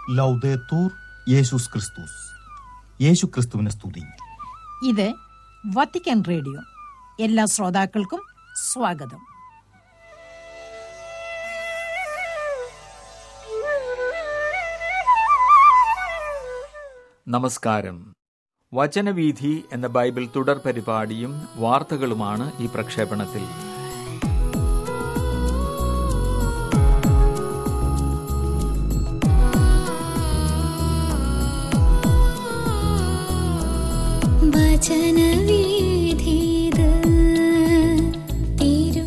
ലൗദേത്തൂർ യേശുസ് ക്രിസ്തുസ് യേശു ക്രിസ്തുവിനെ സ്തുതി ഇത് വത്തിക്കാൻ റേഡിയോ എല്ലാ ശ്രോതാക്കൾക്കും സ്വാഗതം നമസ്കാരം വചനവീഥി എന്ന ബൈബിൾ തുടർ പരിപാടിയും വാർത്തകളുമാണ് ഈ പ്രക്ഷേപണത്തിൽ വചനവീഥിത് തിരു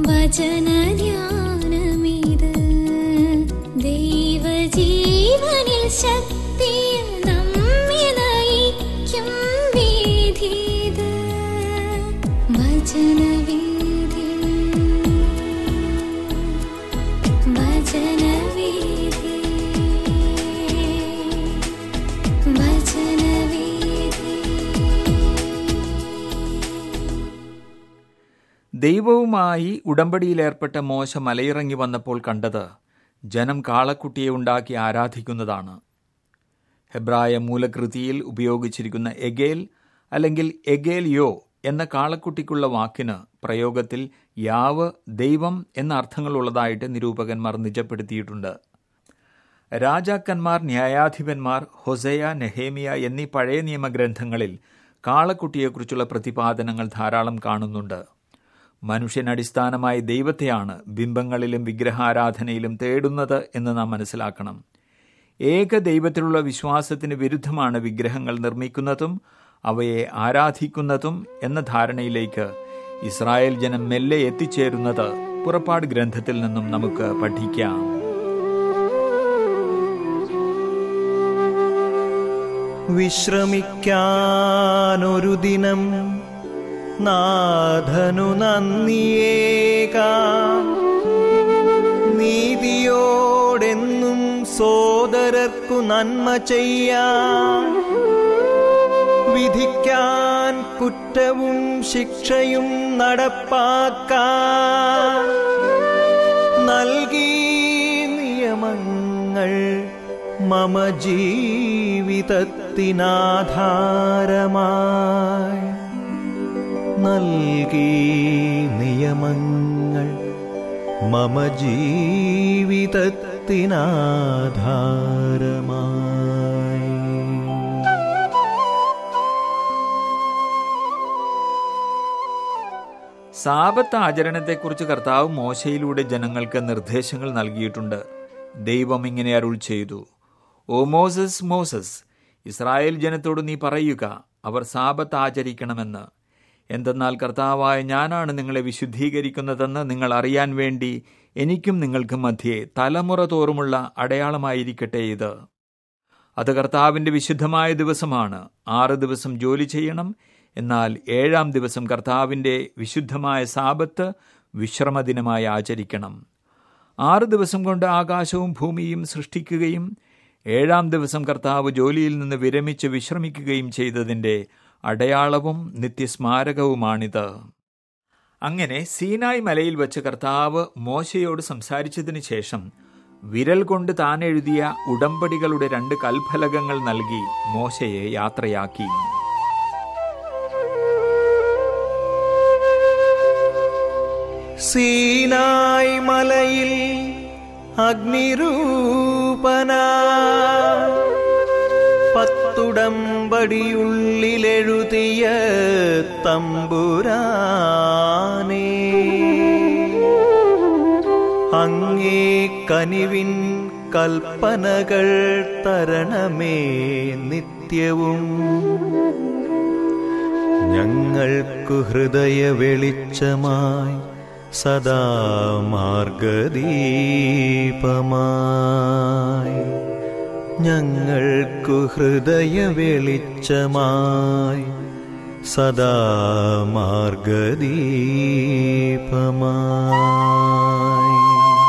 വചനധ്യാനമിത് ദൈവജീവനിൽ ശക്തിയിൽ നമ്മെ നയിക്കും വീഥിത് വചനവീഥി വചനവീഥി ദൈവവുമായി ഉടമ്പടിയിലേർപ്പെട്ട മോശ മലയിറങ്ങി വന്നപ്പോൾ കണ്ടത് ജനം കാളക്കുട്ടിയെ ഉണ്ടാക്കി ആരാധിക്കുന്നതാണ് ഹെബ്രായ മൂലകൃതിയിൽ ഉപയോഗിച്ചിരിക്കുന്ന എഗേൽ അല്ലെങ്കിൽ എഗേൽ യോ എന്ന കാളക്കുട്ടിക്കുള്ള വാക്കിന് പ്രയോഗത്തിൽ യാവ് ദൈവം എന്ന അർത്ഥങ്ങളുള്ളതായിട്ട് നിരൂപകന്മാർ നിജപ്പെടുത്തിയിട്ടുണ്ട് രാജാക്കന്മാർ ന്യായാധിപന്മാർ ഹൊസയ നെഹേമിയ എന്നീ പഴയ നിയമഗ്രന്ഥങ്ങളിൽ കാളക്കുട്ടിയെക്കുറിച്ചുള്ള പ്രതിപാദനങ്ങൾ ധാരാളം കാണുന്നുണ്ട് മനുഷ്യൻ അടിസ്ഥാനമായി ദൈവത്തെയാണ് ബിംബങ്ങളിലും വിഗ്രഹാരാധനയിലും തേടുന്നത് എന്ന് നാം മനസ്സിലാക്കണം ഏക ദൈവത്തിലുള്ള വിശ്വാസത്തിന് വിരുദ്ധമാണ് വിഗ്രഹങ്ങൾ നിർമ്മിക്കുന്നതും അവയെ ആരാധിക്കുന്നതും എന്ന ധാരണയിലേക്ക് ഇസ്രായേൽ ജനം മെല്ലെ എത്തിച്ചേരുന്നത് പുറപ്പാട് ഗ്രന്ഥത്തിൽ നിന്നും നമുക്ക് പഠിക്കാം വിശ്രമിക്കാനൊരു ദിനം നാഥനു നന്ദിയേക നീതിയോടെന്നും സോദരർക്കു നന്മ ചെയ്യാൻ വിധിക്കാൻ കുറ്റവും ശിക്ഷയും നടപ്പാക്കാൻ നൽകി നിയമങ്ങൾ മമ ജീവിതത്തിനാധാരമായി നൽകി നിയമങ്ങൾ മമ ജീവിതത്തിനാധാരമായി സാപത്ത് ആചരണത്തെക്കുറിച്ച് കർത്താവ് മോശയിലൂടെ ജനങ്ങൾക്ക് നിർദ്ദേശങ്ങൾ നൽകിയിട്ടുണ്ട് ദൈവം ഇങ്ങനെ അരുൾ ചെയ്തു ഓ മോസസ് മോസസ് ഇസ്രായേൽ ജനത്തോട് നീ പറയുക അവർ സാപത്ത് ആചരിക്കണമെന്ന് എന്തെന്നാൽ കർത്താവായ ഞാനാണ് നിങ്ങളെ വിശുദ്ധീകരിക്കുന്നതെന്ന് നിങ്ങൾ അറിയാൻ വേണ്ടി എനിക്കും നിങ്ങൾക്കും മധ്യേ തലമുറ തോറുമുള്ള അടയാളമായിരിക്കട്ടെ ഇത് അത് കർത്താവിൻ്റെ വിശുദ്ധമായ ദിവസമാണ് ആറ് ദിവസം ജോലി ചെയ്യണം എന്നാൽ ഏഴാം ദിവസം കർത്താവിൻ്റെ വിശുദ്ധമായ സാപത്ത് വിശ്രമദിനമായി ആചരിക്കണം ആറ് ദിവസം കൊണ്ട് ആകാശവും ഭൂമിയും സൃഷ്ടിക്കുകയും ഏഴാം ദിവസം കർത്താവ് ജോലിയിൽ നിന്ന് വിരമിച്ച് വിശ്രമിക്കുകയും ചെയ്തതിൻ്റെ അടയാളവും നിത്യസ്മാരകവുമാണിത് അങ്ങനെ സീനായ് മലയിൽ വെച്ച് കർത്താവ് മോശയോട് സംസാരിച്ചതിന് ശേഷം വിരൽ കൊണ്ട് താൻ എഴുതിയ ഉടമ്പടികളുടെ രണ്ട് കൽഫലകങ്ങൾ നൽകി മോശയെ യാത്രയാക്കി സീനായ് മലയിൽ അഗ്നിരൂപന പത്തുടമ്പടിയുള്ളിലെഴുതിയ തമ്പുരാനേ അങ്ങേ കനിവിൻ കൽപ്പനകൾ തരണമേ നിത്യവും ഞങ്ങൾക്കു ഹൃദയ വെളിച്ചമായി സദാ മാർഗദീപമായി ഞങ്ങൾക്കു ഹൃദയ വെളിച്ചമായി സദാ മാർഗദീപമായി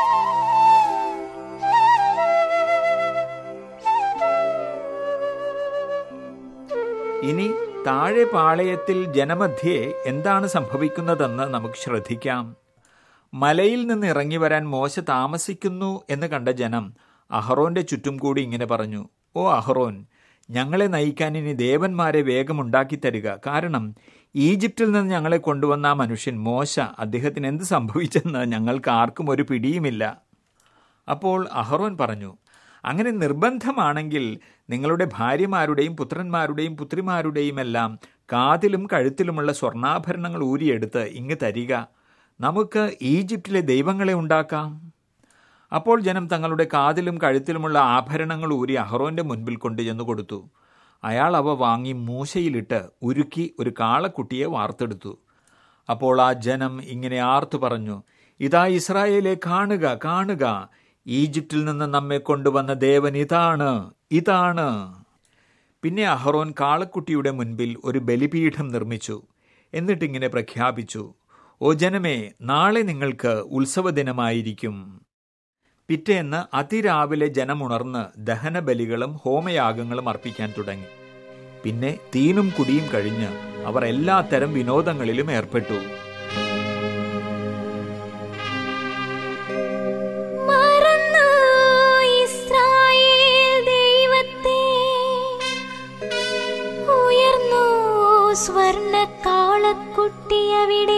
ഇനി താഴെ പാളയത്തിൽ ജനമധ്യേ എന്താണ് സംഭവിക്കുന്നതെന്ന് നമുക്ക് ശ്രദ്ധിക്കാം മലയിൽ നിന്ന് ഇറങ്ങി വരാൻ മോശ താമസിക്കുന്നു എന്ന് കണ്ട ജനം അഹറോന്റെ ചുറ്റും കൂടി ഇങ്ങനെ പറഞ്ഞു ഓ അഹറോൻ ഞങ്ങളെ നയിക്കാൻ ഇനി ദേവന്മാരെ വേഗം ഉണ്ടാക്കി തരിക കാരണം ഈജിപ്തിൽ നിന്ന് ഞങ്ങളെ കൊണ്ടുവന്ന ആ മനുഷ്യൻ മോശ അദ്ദേഹത്തിന് എന്ത് സംഭവിച്ചെന്ന് ഞങ്ങൾക്ക് ആർക്കും ഒരു പിടിയുമില്ല അപ്പോൾ അഹറോൻ പറഞ്ഞു അങ്ങനെ നിർബന്ധമാണെങ്കിൽ നിങ്ങളുടെ ഭാര്യമാരുടെയും പുത്രന്മാരുടെയും പുത്രിമാരുടെയും എല്ലാം കാതിലും കഴുത്തിലുമുള്ള സ്വർണ്ണാഭരണങ്ങൾ ഊരിയെടുത്ത് ഇങ്ങ് തരിക നമുക്ക് ഈജിപ്തിലെ ദൈവങ്ങളെ ഉണ്ടാക്കാം അപ്പോൾ ജനം തങ്ങളുടെ കാതിലും കഴുത്തിലുമുള്ള ആഭരണങ്ങൾ ഊരി അഹറോന്റെ മുൻപിൽ കൊണ്ടുചെന്ന് കൊടുത്തു അയാൾ അവ വാങ്ങി മൂശയിലിട്ട് ഉരുക്കി ഒരു കാളക്കുട്ടിയെ വാർത്തെടുത്തു അപ്പോൾ ആ ജനം ഇങ്ങനെ ആർത്തു പറഞ്ഞു ഇതാ ഇസ്രായേലെ കാണുക കാണുക ഈജിപ്തിൽ നിന്ന് നമ്മെ കൊണ്ടുവന്ന ദേവൻ ഇതാണ് ഇതാണ് പിന്നെ അഹറോൻ കാളക്കുട്ടിയുടെ മുൻപിൽ ഒരു ബലിപീഠം നിർമ്മിച്ചു എന്നിട്ടിങ്ങനെ പ്രഖ്യാപിച്ചു ഓ ജനമേ നാളെ നിങ്ങൾക്ക് ഉത്സവദിനമായിരിക്കും പിറ്റേന്ന് അതിരാവിലെ ജനമുണർന്ന് ദഹനബലികളും ഹോമയാഗങ്ങളും അർപ്പിക്കാൻ തുടങ്ങി പിന്നെ തീനും കുടിയും കഴിഞ്ഞ് അവർ എല്ലാത്തരം വിനോദങ്ങളിലും ഏർപ്പെട്ടു മറന്നു ഇസ്രായേൽ ദൈവത്തെ ഉയർന്നു സ്വർണ്ണ കാളക്കുട്ടിയവിടെ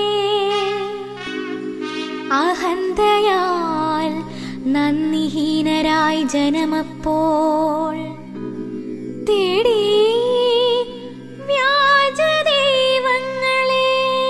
അഹന്തയാൽ നന്ദിഹീനരായി ജനമപ്പോൾ തേടി വ്യാജ ദൈവങ്ങളെ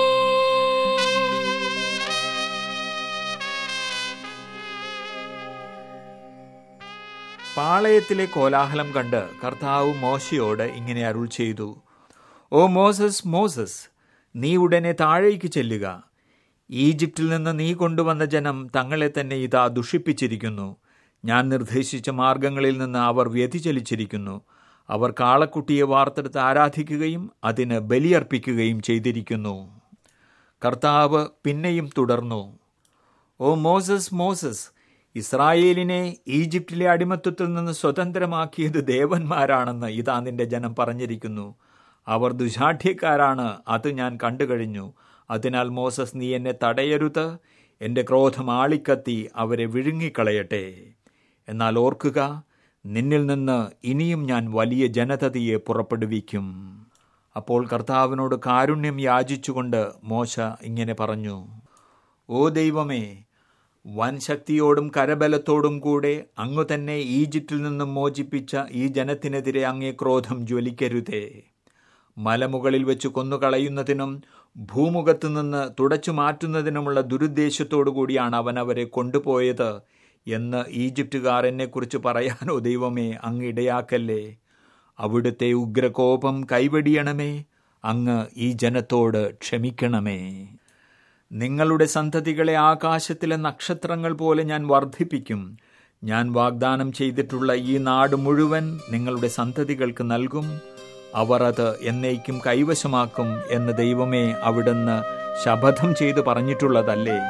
പാളയത്തിലെ കോലാഹലം കണ്ട് കർത്താവ് മോശയോട് ഇങ്ങനെ അരുൾ ചെയ്തു ഓ മോസസ് മോസസ് നീ ഉടനെ താഴേക്ക് ചെല്ലുക ഈജിപ്തിൽ നിന്ന് നീ കൊണ്ടുവന്ന ജനം തങ്ങളെ തന്നെ ഇതാ ദുഷിപ്പിച്ചിരിക്കുന്നു ഞാൻ നിർദ്ദേശിച്ച മാർഗങ്ങളിൽ നിന്ന് അവർ വ്യതിചലിച്ചിരിക്കുന്നു അവർ കാളക്കുട്ടിയെ വാർത്തെടുത്ത് ആരാധിക്കുകയും അതിന് ബലിയർപ്പിക്കുകയും ചെയ്തിരിക്കുന്നു കർത്താവ് പിന്നെയും തുടർന്നു ഓ മോസസ് മോസസ് ഇസ്രായേലിനെ ഈജിപ്തിലെ അടിമത്വത്തിൽ നിന്ന് സ്വതന്ത്രമാക്കിയത് ദേവന്മാരാണെന്ന് ഇതാ നിന്റെ ജനം പറഞ്ഞിരിക്കുന്നു അവർ ദുശാഠ്യക്കാരാണ് അത് ഞാൻ കണ്ടുകഴിഞ്ഞു അതിനാൽ മോസസ് നീ എന്നെ തടയരുത് എൻ്റെ ക്രോധം ആളിക്കത്തി അവരെ വിഴുങ്ങിക്കളയട്ടെ എന്നാൽ ഓർക്കുക നിന്നിൽ നിന്ന് ഇനിയും ഞാൻ വലിയ ജനതയെ പുറപ്പെടുവിക്കും അപ്പോൾ കർത്താവിനോട് കാരുണ്യം യാചിച്ചുകൊണ്ട് മോശ ഇങ്ങനെ പറഞ്ഞു ഓ ദൈവമേ വൻ ശക്തിയോടും കരബലത്തോടും കൂടെ അങ്ങു തന്നെ ഈജിപ്തിൽ നിന്നും മോചിപ്പിച്ച ഈ ജനത്തിനെതിരെ അങ്ങേ ക്രോധം ജ്വലിക്കരുതേ മലമുകളിൽ വെച്ച് കൊന്നുകളയുന്നതിനും ഭൂമുഖത്തു നിന്ന് തുടച്ചു മാറ്റുന്നതിനുമുള്ള ദുരുദ്ദേശത്തോടു കൂടിയാണ് അവൻ അവരെ കൊണ്ടുപോയത് എന്ന് ഈജിപ്തുകാർ എന്നെക്കുറിച്ച് പറയാനോ ദൈവമേ അങ്ങ് ഇടയാക്കല്ലേ അവിടുത്തെ ഉഗ്രകോപം കൈവെടിയണമേ അങ്ങ് ഈ ജനത്തോട് ക്ഷമിക്കണമേ നിങ്ങളുടെ സന്തതികളെ ആകാശത്തിലെ നക്ഷത്രങ്ങൾ പോലെ ഞാൻ വർദ്ധിപ്പിക്കും ഞാൻ വാഗ്ദാനം ചെയ്തിട്ടുള്ള ഈ നാട് മുഴുവൻ നിങ്ങളുടെ സന്തതികൾക്ക് നൽകും അവർ അത് എന്നേക്കും കൈവശമാക്കും എന്ന് ദൈവമേ അവിടുന്ന് ശപഥം ചെയ്തു പറഞ്ഞിട്ടുള്ളതല്ലേ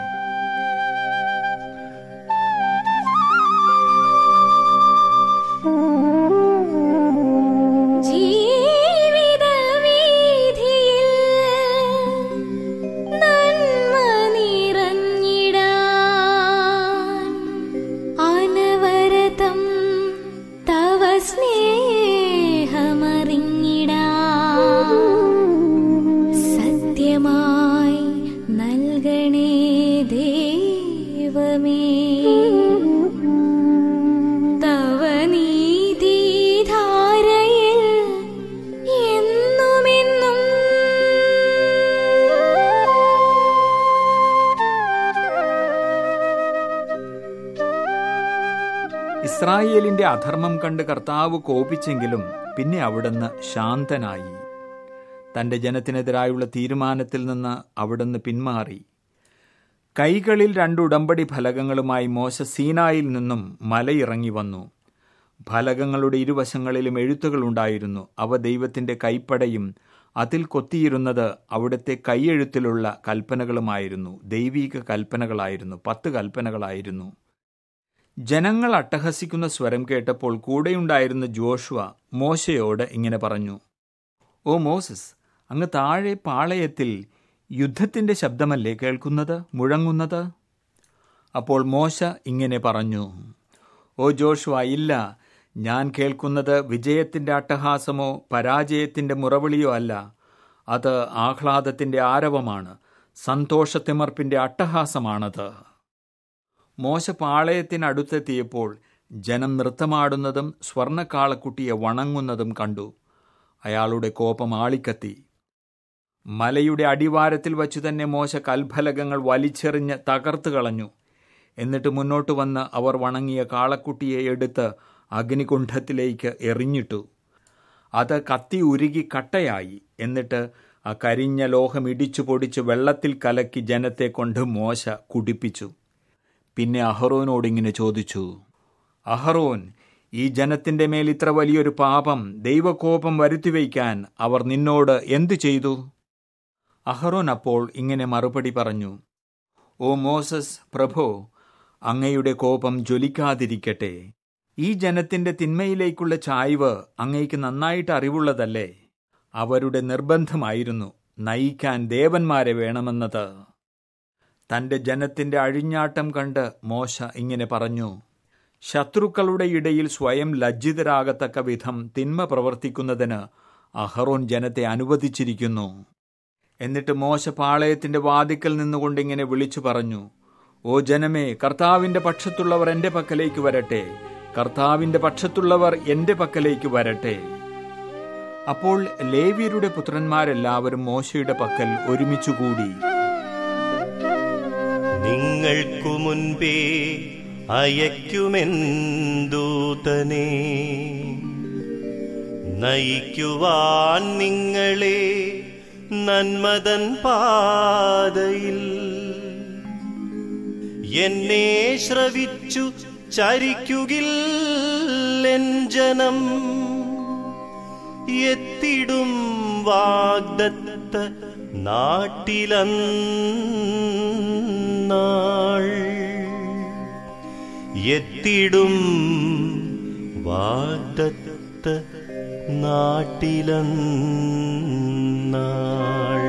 ജീവിത വീഥിയിൽ നന്മ നിറഞ്ഞിടാൻ അനവരതം തവ സ്നേഹമറിഞ്ഞിടാൻ സത്യമായി നൽകണേ ദൈവമേ തവ നീതിധാരയിൽ എന്നുമെന്നും ഇസ്രായേലിന്റെ അധർമ്മം കണ്ട് കർത്താവ് കോപിച്ചെങ്കിലും പിന്നെ അവിടുന്ന് ശാന്തനായി തന്റെ ജനത്തിനെതിരായുള്ള തീരുമാനത്തിൽ നിന്ന് അവിടുന്ന് പിന്മാറി കൈകളിൽ രണ്ട് ഉടമ്പടി ഫലകങ്ങളുമായി മോശ സീനായിൽ നിന്നും മലയിറങ്ങി വന്നു ഫലകങ്ങളുടെ ഇരുവശങ്ങളിലും എഴുത്തുകളുണ്ടായിരുന്നു അവ ദൈവത്തിന്റെ കൈപ്പടയും അതിൽ കൊത്തിയിരുന്നത് അവിടുത്തെ കൈയെഴുത്തിലുള്ള കൽപ്പനകളുമായിരുന്നു ദൈവീക കൽപ്പനകളായിരുന്നു പത്ത് കൽപ്പനകളായിരുന്നു ജനങ്ങൾ അട്ടഹസിക്കുന്ന സ്വരം കേട്ടപ്പോൾ കൂടെയുണ്ടായിരുന്ന ജോഷുവ മോശയോട് ഇങ്ങനെ പറഞ്ഞു ഓ മോസസ് അങ്ങ് താഴെ പാളയത്തിൽ യുദ്ധത്തിന്റെ ശബ്ദമല്ലേ കേൾക്കുന്നത് മുഴങ്ങുന്നത് അപ്പോൾ മോശ ഇങ്ങനെ പറഞ്ഞു ഓ ജോഷുവ ഇല്ല ഞാൻ കേൾക്കുന്നത് വിജയത്തിന്റെ അട്ടഹാസമോ പരാജയത്തിന്റെ മുറവിളിയോ അല്ല അത് ആഹ്ലാദത്തിന്റെ ആരവമാണ് സന്തോഷത്തിമർപ്പിന്റെ അട്ടഹാസമാണത് മോശ പാളയത്തിനടുത്തെത്തിയപ്പോൾ ജനം നൃത്തമാടുന്നതും സ്വർണ്ണക്കാളക്കുട്ടിയെ വണങ്ങുന്നതും കണ്ടു അയാളുടെ കോപം ആളിക്കത്തി മലയുടെ അടിവാരത്തിൽ വച്ചു തന്നെ മോശ കൽഫലകങ്ങൾ വലിച്ചെറിഞ്ഞ് തകർത്തു കളഞ്ഞു എന്നിട്ട് മുന്നോട്ട് വന്ന് അവർ വണങ്ങിയ കാളക്കുട്ടിയെ എടുത്ത് അഗ്നികുണ്ഠത്തിലേക്ക് എറിഞ്ഞിട്ടു അത് കത്തി ഉരുകി കട്ടയായി എന്നിട്ട് ആ കരിഞ്ഞ ലോഹം ഇടിച്ചു പൊടിച്ച് വെള്ളത്തിൽ കലക്കി ജനത്തെ കൊണ്ട് മോശ കുടിപ്പിച്ചു പിന്നെ അഹറോനോടിങ്ങനെ ചോദിച്ചു അഹറോൻ ഈ ജനത്തിന്റെ മേൽ ഇത്ര വലിയൊരു പാപം ദൈവകോപം വരുത്തിവയ്ക്കാൻ അവർ നിന്നോട് എന്തു ചെയ്തു അഹറോൻ അപ്പോൾ ഇങ്ങനെ മറുപടി പറഞ്ഞു ഓ മോസസ് പ്രഭോ അങ്ങയുടെ കോപം ജ്വലിക്കാതിരിക്കട്ടെ ഈ ജനത്തിന്റെ തിന്മയിലേക്കുള്ള ചായ്വ് അങ്ങയ്ക്ക് നന്നായിട്ട് അറിവുള്ളതല്ലേ അവരുടെ നിർബന്ധമായിരുന്നു നയിക്കാൻ ദേവന്മാരെ വേണമെന്നത് തന്റെ ജനത്തിന്റെ അഴിഞ്ഞാട്ടം കണ്ട് മോശ ഇങ്ങനെ പറഞ്ഞു ശത്രുക്കളുടെ ഇടയിൽ സ്വയം ലജ്ജിതരാകത്തക്ക വിധം തിന്മ പ്രവർത്തിക്കുന്നതിന് അഹറോൻ ജനത്തെ അനുവദിച്ചിരിക്കുന്നു എന്നിട്ട് മോശ പാളയത്തിന്റെ വാതിക്കൽ നിന്നുകൊണ്ട് ഇങ്ങനെ വിളിച്ചു പറഞ്ഞു ഓ ജനമേ കർത്താവിന്റെ പക്ഷത്തുള്ളവർ എന്റെ പക്കലേക്ക് വരട്ടെ കർത്താവിന്റെ പക്ഷത്തുള്ളവർ എന്റെ പക്കലേക്ക് വരട്ടെ അപ്പോൾ ലേവ്യരുടെ പുത്രന്മാരെല്ലാവരും മോശയുടെ പക്കൽ ഒരുമിച്ചുകൂടി നിങ്ങൾക്കു മുൻപേ അയക്കുമെന്തൂതനെ നയിക്കുവാൻ നിങ്ങളെ നന്മതൻ പാതയിൽ എന്നെ ശ്രവിച്ചു ചരിക്കുകിൽ എൻ ജനം എത്തിടും വാഗ്ദത്ത നാട്ടിലന്നാൾ എത്തിടും വാഗ്ദത്ത നാട്ടിലന്നാൾ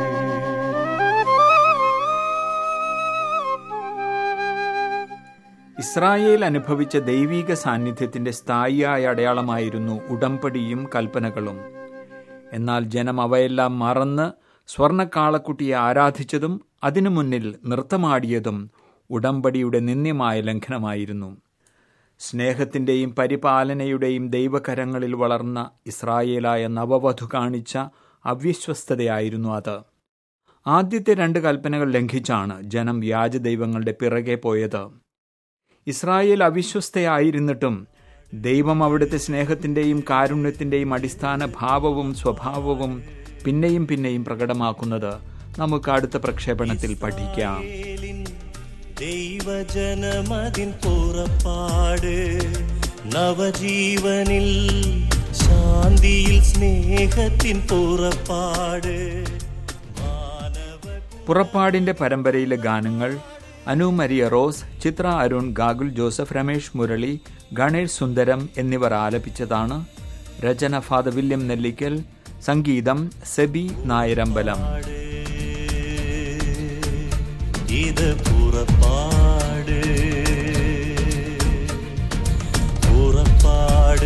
ഇസ്രായേൽ അനുഭവിച്ച ദൈവീക സാന്നിധ്യത്തിന്റെ സ്ഥായിയായ അടയാളമായിരുന്നു ഉടമ്പടിയും കൽപ്പനകളും എന്നാൽ ജനം അവയെല്ലാം മറന്ന് സ്വർണക്കാളക്കുട്ടിയെ ആരാധിച്ചതും അതിനു മുന്നിൽ നൃത്തമാടിയതും ഉടമ്പടിയുടെ നിന്ദ്യമായ ലംഘനമായിരുന്നു സ്നേഹത്തിൻ്റെയും പരിപാലനയുടെയും ദൈവകരങ്ങളിൽ വളർന്ന ഇസ്രായേലായ നവവധു കാണിച്ച അവിശ്വസ്തതയായിരുന്നു അത് ആദ്യത്തെ രണ്ട് കൽപ്പനകൾ ലംഘിച്ചാണ് ജനം വ്യാജദൈവങ്ങളുടെ പിറകെ പോയത് ഇസ്രായേൽ അവിശ്വസ്തയായിരുന്നിട്ടും ദൈവം അവിടുത്തെ സ്നേഹത്തിൻ്റെയും കാരുണ്യത്തിൻ്റെയും അടിസ്ഥാന ഭാവവും സ്വഭാവവും പിന്നെയും പിന്നെയും പ്രകടമാക്കുന്നത് നമുക്ക് അടുത്ത പ്രക്ഷേപണത്തിൽ പഠിക്കാം ഇസ്രായേലിൻ ദൈവജനമതിൻ പുറപ്പാട് നവജീവനിൽ ശാന്തിയിൽ സ്നേഹത്തിൻ പുറപ്പാട് മാനവ പുറപ്പാടിന്റെ പരമ്പരയിലെ ഗാനങ്ങൾ Anu Maria Rose Chithra Arun Gagul Joseph Ramesh Murali Ganesh Sundaram എന്നിവർ ആലപിച്ചതാണ് രചന ഫാദർ വില്യം നെല്ലിക്കൽ സംഗീതം സെബി നായരമ്പലം ഇത് പുറപ്പാട് പുറപ്പാട്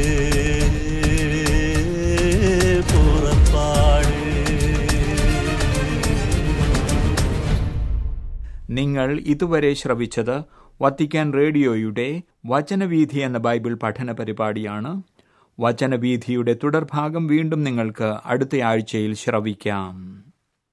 പുറപ്പാട് നിങ്ങൾ ഇതുവരെ ശ്രവിച്ചത് വത്തിക്കാൻ റേഡിയോയുടെ വചനവീഥി എന്ന ബൈബിൾ പഠന പരിപാടിയാണ് വചനവീഥിയുടെ തുടർഭാഗം വീണ്ടും നിങ്ങൾക്ക് അടുത്ത ആഴ്ചയിൽ ശ്രവിക്കാം